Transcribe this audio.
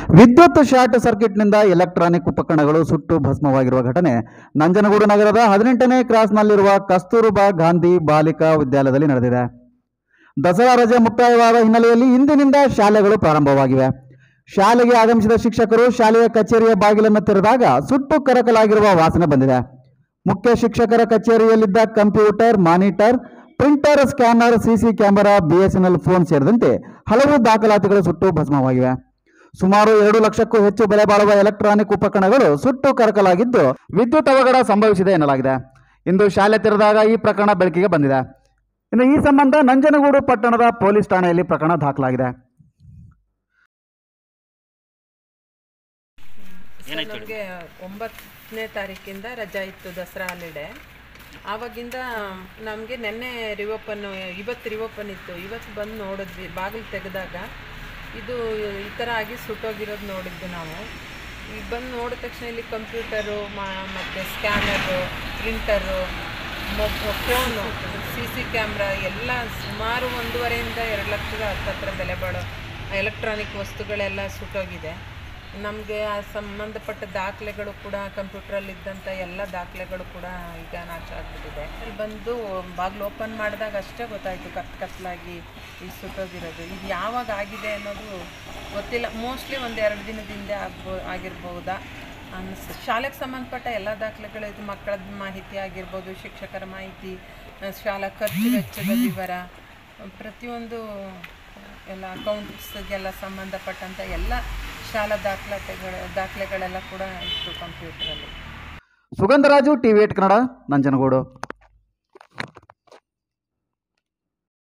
ವಿದ್ಯುತ್ ಶಾರ್ಟ್ ಸರ್ಕ್ಯೂಟ್ನಿಂದ ಎಲೆಕ್ಟ್ರಾನಿಕ್ ಉಪಕರಣಗಳು ಸುಟ್ಟು ಭಸ್ಮವಾಗಿರುವ ಘಟನೆ ನಂಜನಗೂಡು ನಗರದ ಹದಿನೆಂಟನೇ ಕ್ರಾಸ್ನಲ್ಲಿರುವ ಕಸ್ತೂರುಬಾ ಗಾಂಧಿ ಬಾಲಿಕಾ ವಿದ್ಯಾಲಯದಲ್ಲಿ ನಡೆದಿದೆ ದಸರಾ ರಜೆ ಮುಕ್ತಾಯವಾದ ಹಿನ್ನೆಲೆಯಲ್ಲಿ ಇಂದಿನಿಂದ ಶಾಲೆಗಳು ಪ್ರಾರಂಭವಾಗಿವೆ ಶಾಲೆಗೆ ಆಗಮಿಸಿದ ಶಿಕ್ಷಕರು ಶಾಲೆಯ ಕಚೇರಿಯ ಬಾಗಿಲನ್ನು ತೆರೆದಾಗ ಸುಟ್ಟು ಕರಕಲಾಗಿರುವ ವಾಸನೆ ಬಂದಿದೆ ಮುಖ್ಯ ಶಿಕ್ಷಕರ ಕಚೇರಿಯಲ್ಲಿದ್ದ computer monitor printer scanner CC camera BSNL phone ಸೇರಿದಂತೆ ಹಲವು ದಾಖಲಾತಿಗಳು ಸುಟ್ಟು ಭಸ್ಮವಾಗಿವೆ ಸುಮಾರು ಎರಡು ಲಕ್ಷಕ್ಕೂ ಹೆಚ್ಚು ಬೆಲೆ ಬಾಳುವ ಎಲೆಕ್ಟ್ರಾನಿಕ್ ಉಪಕರಣಗಳು ಸುಟ್ಟು ಕರಕಲಾಗಿದ್ದು ವಿದ್ಯುತ್ ಅವಘಡ ಸಂಭವಿಸಿದೆ ಎನ್ನಲಾಗಿದೆ ಇಂದು ಶಾಲೆ ತೆರೆದಾಗ ಈ ಪ್ರಕರಣ ಬೆಳಕಿಗೆ ಬಂದಿದೆ ಇನ್ನು ಈ ಸಂಬಂಧ ನಂಜನಗೂಡು ಪಟ್ಟಣದ ಪೊಲೀಸ್ ಠಾಣೆಯಲ್ಲಿ ಪ್ರಕರಣ ದಾಖಲಾಗಿದೆ ಸರ್ ನಮಗೆ ಒಂಬತ್ತನೇ ತಾರೀಕಿಂದ ರಜಾ ಇತ್ತು ದಸರಾ ಹಾಲಿಡೇ ಆವಾಗಿಂದ ನಮಗೆ ನೆನ್ನೆ ರಿವೋಪನ್ ಇವತ್ತು ರಿವೋಪನ್ ಇತ್ತು ಇವತ್ತು ಬಂದು ನೋಡಿದ್ವಿ ಬಾಗಿಲು ತೆಗೆದಾಗ ಇದು ಈ ಥರ ಆಗಿ ಸುಟ್ಟೋಗಿರೋದು ನೋಡಿದ್ದು ನಾವು ಈಗ ಬಂದು ನೋಡಿದ ತಕ್ಷಣ ಇಲ್ಲಿ ಕಂಪ್ಯೂಟರು ಮಾ ಮತ್ತು ಸ್ಕ್ಯಾನರು ಪ್ರಿಂಟರು ಮೊಬ್ ಫೋನು ಸಿ ಸಿ ಕ್ಯಾಮ್ರಾ ಎಲ್ಲ ಸುಮಾರು ಒಂದೂವರೆಯಿಂದ ಎರಡು ಲಕ್ಷದ ಹತ್ತತ್ರ ಬೆಲೆ ಬಾಳೋ ಎಲೆಕ್ಟ್ರಾನಿಕ್ ವಸ್ತುಗಳೆಲ್ಲ ಸುಟ್ಟೋಗಿದೆ ನಮಗೆ ಆ ಸಂಬಂಧಪಟ್ಟ ದಾಖಲೆಗಳು ಕೂಡ ಕಂಪ್ಯೂಟ್ರಲ್ಲಿ ಇದ್ದಂಥ ಎಲ್ಲ ದಾಖಲೆಗಳು ಕೂಡ ಈಗ ನಾಶ ಆಗ್ಬಿಟ್ಟಿದೆ ಅಲ್ಲಿ ಬಂದು ಬಾಗಿಲು ಓಪನ್ ಮಾಡಿದಾಗ ಅಷ್ಟೇ ಗೊತ್ತಾಯಿತು ಕತ್ ಕತ್ಲಾಗಿ ಈ ಸುಟ್ಟೋಗಿರೋದು ಇದು ಯಾವಾಗ ಆಗಿದೆ ಅನ್ನೋದು ಗೊತ್ತಿಲ್ಲ ಮೋಸ್ಟ್ಲಿ ಒಂದು ಎರಡು ದಿನದ ಹಿಂದೆ ಆಗ್ಬೋ ಆಗಿರ್ಬೋದಾ ಅನ್ಸ್ ಶಾಲೆಗೆ ಸಂಬಂಧಪಟ್ಟ ಎಲ್ಲ ದಾಖಲೆಗಳು ಇದು ಮಕ್ಕಳ ಮಾಹಿತಿ ಆಗಿರ್ಬೋದು ಶಿಕ್ಷಕರ ಮಾಹಿತಿ ಆ, ಶಾಲಾ ಖರ್ಚು ವೆಚ್ಚದ ವಿವರ ಪ್ರತಿಯೊಂದು ಎಲ್ಲ ಅಕೌಂಟ್ಸ್ಗೆಲ್ಲ ಸಂಬಂಧಪಟ್ಟಂಥ ಎಲ್ಲ ಶಾಲಾ ದಾಖಲಾತಿಗಳು ದಾಖಲೆಗಳೆಲ್ಲ ಕೂಡ ಇತ್ತು ಕಂಪ್ಯೂಟ್ರಲ್ಲಿ ಸುಗಂಧರಾಜು ಟಿವಿ ಏಟ್ ಕನ್ನಡ ನಂಜನಗೂಡು